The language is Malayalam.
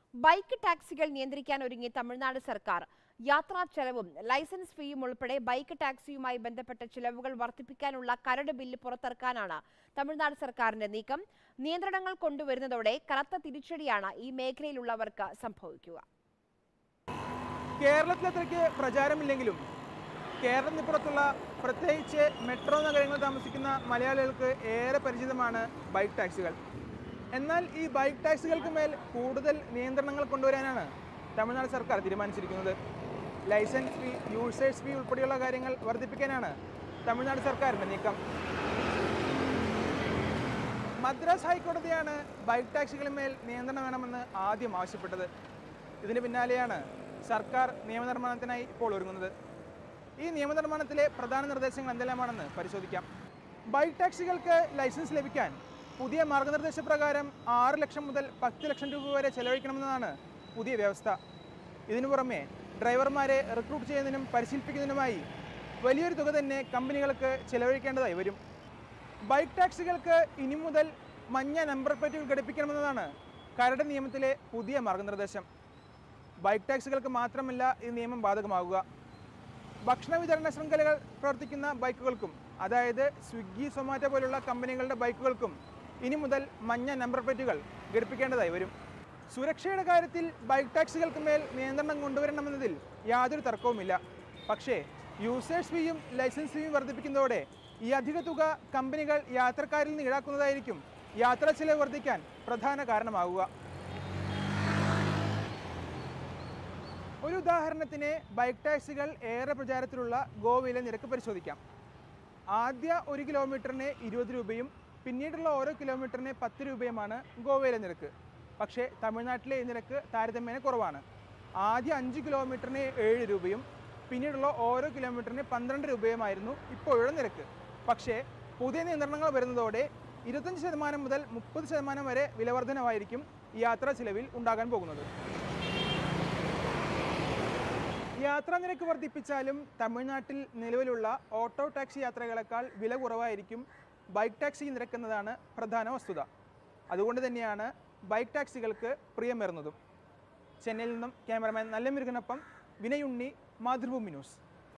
ബൈക്ക് ടാക്സികൾ നിയന്ത്രിക്കാൻ ഒരുങ്ങി തമിഴ്നാട് സർക്കാർ യാത്രാ ചെലവും ലൈസൻസ് ഫീയും ഉൾപ്പെടെ ബൈക്ക് ടാക്സിയുമായി ബന്ധപ്പെട്ട ചിലവുകൾ വർദ്ധിപ്പിക്കാനുള്ള കരട് ബില്ല് പുറത്തിറക്കാനാണ് തമിഴ്നാട് സർക്കാരിന്റെ നീക്കം നിയന്ത്രണങ്ങൾ കൊണ്ടുവരുന്നതോടെ കനത്ത തിരിച്ചടിയാണ് ഈ മേഖലയിലുള്ളവർക്ക് സംഭവിക്കുക കേരളത്തിലത്രയ്ക്ക് പ്രചാരമില്ലെങ്കിലും കേരളത്തിന് പുറത്തുള്ള പ്രത്യേകിച്ച് മെട്രോ നഗരങ്ങളിൽ താമസിക്കുന്ന മലയാളികൾക്ക് ഏറെ പരിചിതമാണ് ബൈക്ക് ടാക്സികൾ എന്നാൽ ഈ ബൈക്ക് ടാക്സികൾക്ക് മേൽ കൂടുതൽ നിയന്ത്രണങ്ങൾ കൊണ്ടുവരാനാണ് തമിഴ്നാട് സർക്കാർ തീരുമാനിച്ചിരിക്കുന്നത് ലൈസൻസ് ഫീ യൂസേഴ്സ് ഫീ ഉൾപ്പെടെയുള്ള കാര്യങ്ങൾ വർദ്ധിപ്പിക്കാനാണ് തമിഴ്നാട് സർക്കാരിൻ്റെ നീക്കം മദ്രാസ് ഹൈക്കോടതിയാണ് ബൈക്ക് ടാക്സികളിന്മേൽ നിയന്ത്രണം വേണമെന്ന് ആദ്യം ആവശ്യപ്പെട്ടത് ഇതിന് പിന്നാലെയാണ് സർക്കാർ നിയമനിർമ്മാണത്തിനായി ഇപ്പോൾ ഒരുങ്ങുന്നത് ഈ നിയമനിർമ്മാണത്തിലെ പ്രധാന നിർദ്ദേശങ്ങൾ എന്തെല്ലാമാണെന്ന് പരിശോധിക്കാം ബൈക്ക് ടാക്സികൾക്ക് ലൈസൻസ് ലഭിക്കാൻ പുതിയ മാർഗനിർദ്ദേശപ്രകാരം ആറ് ലക്ഷം മുതൽ പത്ത് ലക്ഷം രൂപ വരെ ചെലവഴിക്കണമെന്നതാണ് പുതിയ വ്യവസ്ഥ ഇതിനു പുറമെ ഡ്രൈവർമാരെ റിക്രൂട്ട് ചെയ്യുന്നതിനും പരിശീലിപ്പിക്കുന്നതിനുമായി വലിയൊരു തുക തന്നെ കമ്പനികൾക്ക് ചെലവഴിക്കേണ്ടതായി വരും ബൈക്ക് ടാക്സികൾക്ക് ഇനി മുതൽ മഞ്ഞ നമ്പർ പ്ലേറ്റുകൾ ഘടിപ്പിക്കണമെന്നതാണ് കരട് നിയമത്തിലെ പുതിയ മാർഗനിർദ്ദേശം ബൈക്ക് ടാക്സികൾക്ക് മാത്രമല്ല ഈ നിയമം ബാധകമാകുക ഭക്ഷണ വിതരണ ശൃംഖലകൾ പ്രവർത്തിക്കുന്ന ബൈക്കുകൾക്കും അതായത് സ്വിഗ്ഗി സൊമാറ്റോ പോലുള്ള കമ്പനികളുടെ ബൈക്കുകൾക്കും ഇനി മുതൽ മഞ്ഞ നമ്പർ പ്ലേറ്റുകൾ ഘടിപ്പിക്കേണ്ടതായി വരും സുരക്ഷയുടെ കാര്യത്തിൽ ബൈക്ക് ടാക്സികൾക്ക് മേൽ നിയന്ത്രണം കൊണ്ടുവരണമെന്നതിൽ യാതൊരു തർക്കവുമില്ല പക്ഷേ യൂസേഴ്സ് ഫീയും ലൈസൻസ് ഫീയും വർദ്ധിപ്പിക്കുന്നതോടെ ഈ അധിക തുക കമ്പനികൾ യാത്രക്കാരിൽ നിന്ന് ഈടാക്കുന്നതായിരിക്കും യാത്രാ ചെലവ് വർദ്ധിക്കാൻ പ്രധാന കാരണമാകുക ഒരു ഉദാഹരണത്തിന് ബൈക്ക് ടാക്സികൾ ഏറെ പ്രചാരത്തിലുള്ള ഗോവയിലെ നിരക്ക് പരിശോധിക്കാം ആദ്യ ഒരു കിലോമീറ്ററിന് ഇരുപത് രൂപയും പിന്നീടുള്ള ഓരോ കിലോമീറ്ററിന് പത്ത് രൂപയുമാണ് ഗോവയിലെ നിരക്ക് പക്ഷേ തമിഴ്നാട്ടിലെ ഈ നിരക്ക് താരതമ്യേന കുറവാണ് ആദ്യ അഞ്ച് കിലോമീറ്ററിന് ഏഴ് രൂപയും പിന്നീടുള്ള ഓരോ കിലോമീറ്ററിന് പന്ത്രണ്ട് രൂപയുമായിരുന്നു ഇപ്പോഴുള്ള നിരക്ക് പക്ഷേ പുതിയ നിയന്ത്രണങ്ങൾ വരുന്നതോടെ ഇരുപത്തഞ്ച് ശതമാനം മുതൽ മുപ്പത് ശതമാനം വരെ വിലവർധനമായിരിക്കും ഈ യാത്രാ ചിലവിൽ ഉണ്ടാകാൻ പോകുന്നത് യാത്രാ നിരക്ക് വർദ്ധിപ്പിച്ചാലും തമിഴ്നാട്ടിൽ നിലവിലുള്ള ഓട്ടോ ടാക്സി യാത്രകളെക്കാൾ വില കുറവായിരിക്കും ബൈക്ക് ടാക്സി നിരക്കുന്നതാണ് പ്രധാന വസ്തുത അതുകൊണ്ട് തന്നെയാണ് ബൈക്ക് ടാക്സികൾക്ക് പ്രിയമേറുന്നതും ചെന്നൈയിൽ നിന്നും ക്യാമറമാൻ നല്ല മിരുകനൊപ്പം വിനയുണ്ണി മാതൃഭൂമി ന്യൂസ്